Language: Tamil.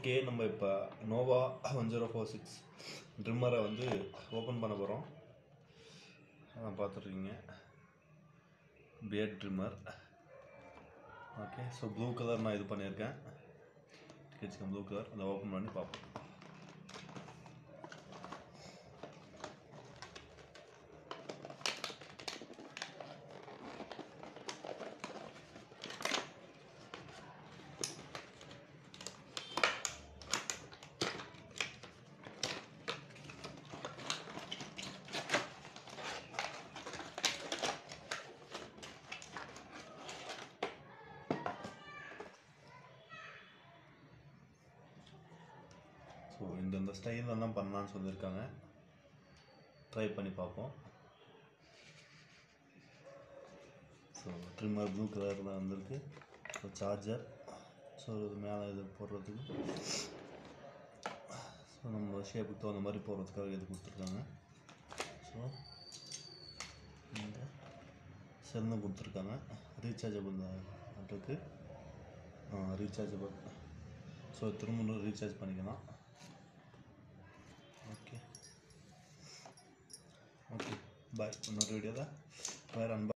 ஓகே நம்ம இப்போ Nova one zero four six ட்ரிம்மரை வந்து ஓப்பன் பண்ண போகிறோம் அதான் பார்த்துட்ருக்கீங்க beard trimmer okay so blue colour நான் இது பண்ணியிருக்கேன் வச்சுக்கேன் ப்ளூ கலர் அதை ஓப்பன் பண்ணி பார்ப்போம் ஸோ இந்தந்த ஸ்டைலெல்லாம் பண்ணலான்னு சொல்லியிருக்காங்க ட்ரை பண்ணி பார்ப்போம் ஸோ ட்ரிம்மர் ப்ளூ கலரில் வந்திருக்கு ஸோ சார்ஜர் ஸோ இது மேலே இது போடுறதுக்கு ஸோ நம்ம ஷேப்புக்கு தகுந்த மாதிரி போடுறதுக்காக இது கொடுத்துருக்காங்க ஸோ இந்த செல்லும் கொடுத்துருக்காங்க ரீசார்ஜபிள் அதுக்கு ரீசார்ஜபிள் ஸோ திரும்ப ரீசார்ஜ் பண்ணிக்கலாம் ஓகே ஓகே பாய் இன்னொரு வீடியோவில் வேறு அன்பா